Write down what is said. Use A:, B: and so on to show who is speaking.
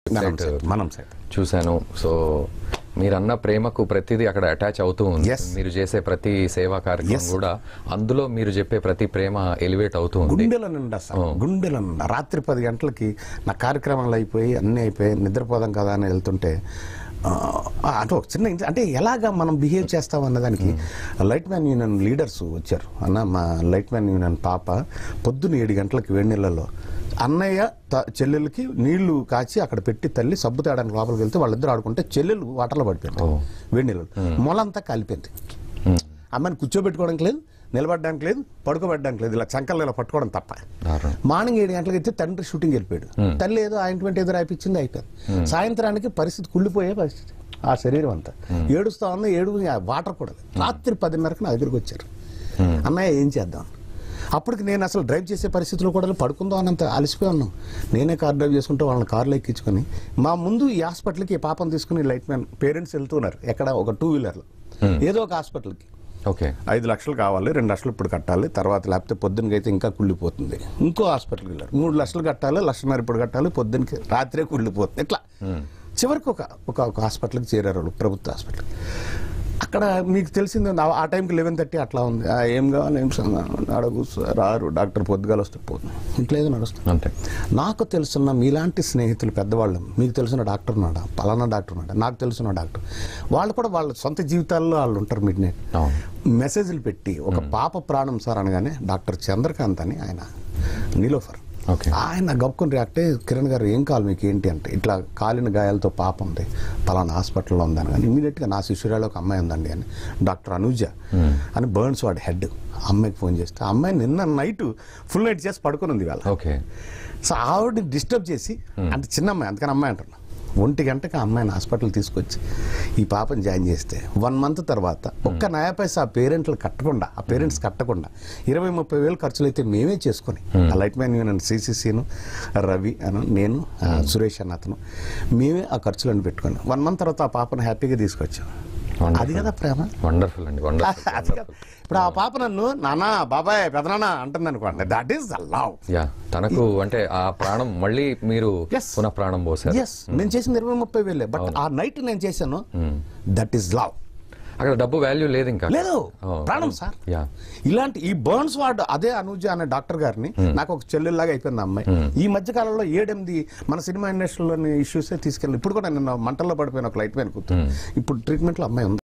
A: మనం
B: Right.
A: సైతం, మనం సైతం
B: చూశాను సో మీరన్న ప్రేమకు ప్రతిదీ అక్కడ అటాచ్ అవుతూ ఉంది
A: Yes.
B: మీరు చేసే ప్రతి సేవా కార్యక్రమం
A: Yes.
B: కూడా అందులో మీరు చెప్పే ప్రతి ప్రేమ ఎలివేట్ అవుతూ ఉంది
A: గుండెల నిండా సార్ గుండెల నిండా రాత్రి పది గంటలకి నా కార్యక్రమాలు అయిపోయి అన్నీ అయిపోయి నిద్రపోదాం కదా అని వెళ్తుంటే ఆ, అంటే ఒక చిన్న ఇన్సి- అంటే ఎలాగా మనం బిహేవ్ చేస్తాం అన్నదానికి లైట్ మ్యాన్ యూనియన్ లీడర్స్ వచ్చారు అన్న మా లైట్ మ్యాన్ యూనియన్ పాప పొద్దున్న ఏడు గంటలకి వేడి నీళ్ళలో అన్నయ్య త- చెల్లెలకి నీళ్లు కాచి అక్కడ పెట్టి తల్లి సబ్బు తేడానికి లోపలికి వెళ్తే వాళ్ళిద్దరు ఆడుకుంటే చెల్లెలు వాటర్లో పడిపోయింది
B: ఓ.
A: వేడి నీళ్ళు మొలంతా కాలిపోయింది
B: ఉమ్,
A: అమ్మాయిని కూర్చోబెట్టుకోవడానికి లేదు నిలబడడానికి లేదు పడుకోబెట్టడానికి లేదు ఇలా చంకలు ఇలా పట్టుకోవడం తప్ప
B: దారుణం.
A: మార్నింగ్ ఏడు గంటలకు అయితే తండ్రి షూటింగ్ వెళ్ళిపోయాడు తల్లి ఏదో ఆయింట్మెంట్ ఏదో రాయిపించింది అయిపోయింది సాయంత్రానికి పరిస్థితి కుళ్ళిపోయే పరిస్థితి ఆ శరీరం అంతా ఏడుస్తా ఉన్న ఏడు వాటర్ కూడా లేదు. రాత్రి పదిన్నరకు నా దగ్గరికి వచ్చారు అన్నయ్య ఏం చేద్దాం అప్పటికి నేను అసలు డ్రైవ్ చేసే పరిస్థితిలో కూడా లేదు. పడుకుందాం అన్నంత అలసిపోయి ఉన్నాం నేనే కార్ డ్రైవ్ చేసుకుంటూ వాళ్ళని కార్లో ఎక్కించుకొని మా ముందు ఈ హాస్పిటల్కి ఈ పాపం తీసుకుని లైట్ మ్యాన్ పేరెంట్స్ వెళ్తున్నారు ఎక్కడ ఒక టూ వీలర్లో ఏదో ఒక హాస్పిటల్కి
B: ఓకే
A: ఐదు లక్షలు కావాలి రెండు లక్షలు ఇప్పుడు కట్టాలి తర్వాత లేకపోతే పొద్దునకి అయితే ఇంకా కుళ్ళిపోతుంది ఇంకో హాస్పిటల్కి వెళ్ళారు మూడు లక్షలు కట్టాలి లక్షన్నర ఇప్పుడు కట్టాలి పొద్దునకి రాత్రే కుళ్ళిపోతుంది ఇట్లా చివరికి ఒక ఒక ఒక హాస్పిటల్కి చేరారు వాళ్ళు ప్రభుత్వ హాస్పిటల్ అక్కడ మీకు తెలిసింది ఉంది, ఆ- ఆ టైంకి లెవెన్ థర్టీ అట్లా ఉంది ఆ, ఏం కావాలి ఏం సంగతి? ఆడ కూర్చో రారు డాక్టర్ పొద్దుగాల వస్తే పోతుంది ఇంట్లో ఏదో నడుస్తుంది
B: అంతే
A: నాకు తెలుసున్న మీలాంటి స్నేహితులు పెద్దవాళ్ళు మీకు తెలిసిన డాక్టర్ ఉన్నాడా పలానా డాక్టర్ ఉన్నాడా నాకు తెలిసిన డాక్టర్ వాళ్ళు కూడా వాళ్ళ సొంత జీవితాల్లో వాళ్ళు ఉంటారు మిడ్ నైట్
B: అవును
A: మెసేజ్లు పెట్టి ఒక పాప ప్రాణం సార్ అనగానే డాక్టర్ చంద్రకాంత్ అని ఆయన నీలోఫర్
B: ఓకే
A: ఆయన గప్పుకుని రియాక్ట్ అయ్యి, కిరణ్ గారు ఏం కావాలి మీకు ఏంటి అంటే ఇట్లా కాలిన గాయాలతో పాప ఉంది పలానా హాస్పిటల్లో ఉందని కానీ ఇమీడియట్గా నా శిష్యురాలు ఒక అమ్మాయి ఉందండి అని డాక్టర్ అనుజ అని బర్న్స్ వాడి హెడ్ అమ్మాయికి ఫోన్ చేస్తే ఆ అమ్మాయి నిన్న నైట్ ఫుల్ నైట్ చేసి పడుకుని ఉంది ఇవాళ
B: ఓకే
A: సో ఆవిడని డిస్టర్బ్ చేసి అంటే చిన్న అమ్మాయి అందుకని అమ్మాయి అంటున్నా ఒంటి గంటకి ఆ అమ్మాయిని హాస్పిటల్ తీసుకొచ్చి ఈ పాపని జాయిన్ చేస్తే వన్ మంత్ తర్వాత ఒక్క నయా పైసా ఆ పేరెంట్లు కట్టకుండా ఆ పేరెంట్స్ కట్టకుండా ఇరవై ముప్పై వేలు ఖర్చులు అయితే మేమే చేసుకొని ఆ లైట్ మ్యాన్ యూనియన్ సిసిసిను రవి అను నేను ఆ, సురేష్ అన్న అతను మేమే ఆ ఖర్చులను పెట్టుకొని వన్ మంత్ తర్వాత ఆ పాపను హ్యాపీగా తీసుకొచ్చాం అది కదా ప్రేమ
B: వండర్ఫుల్ అండి వండర్ఫుల్
A: అది కదా. ఇప్పుడు ఆ పాప నన్ను నానా బాబాయ్ పెదనాన్న అంటుంది అనుకోండి that is the love
B: yeah తనకు అంటే ఆ ప్రాణం మళ్ళీ మీరు
A: Yes.
B: పునః ప్రాణం పోసారు
A: ఎస్ నేను చేసింది ఇరవై ముప్పై వేలే బట్ ఆ నైట్ నేను చేశాను దట్ ఈస్ లవ్
B: అక్కడ డబ్బు వాల్యూ లేదు ఇంకా
A: లేదు
B: Oh.
A: ప్రాణం సార్
B: యా
A: ఇలాంటి ఈ బర్న్స్ వార్డ్ అదే అనుజ అనే డాక్టర్ గారిని నాకు ఒక చెల్లెల్లాగా అయిపోయింది ఆ అమ్మాయి ఈ మధ్య కాలంలో ఏడెనిమిది మన సినిమా ఇండస్ట్రీలోని ఇష్యూసే తీసుకెళ్ళి ఇప్పుడు కూడా నిన్న మంటల్లో పడిపోయిన ఒక లైట్ మ్యాన్ కూతురు ఇప్పుడు ట్రీట్మెంట్లో అమ్మాయి ఉంది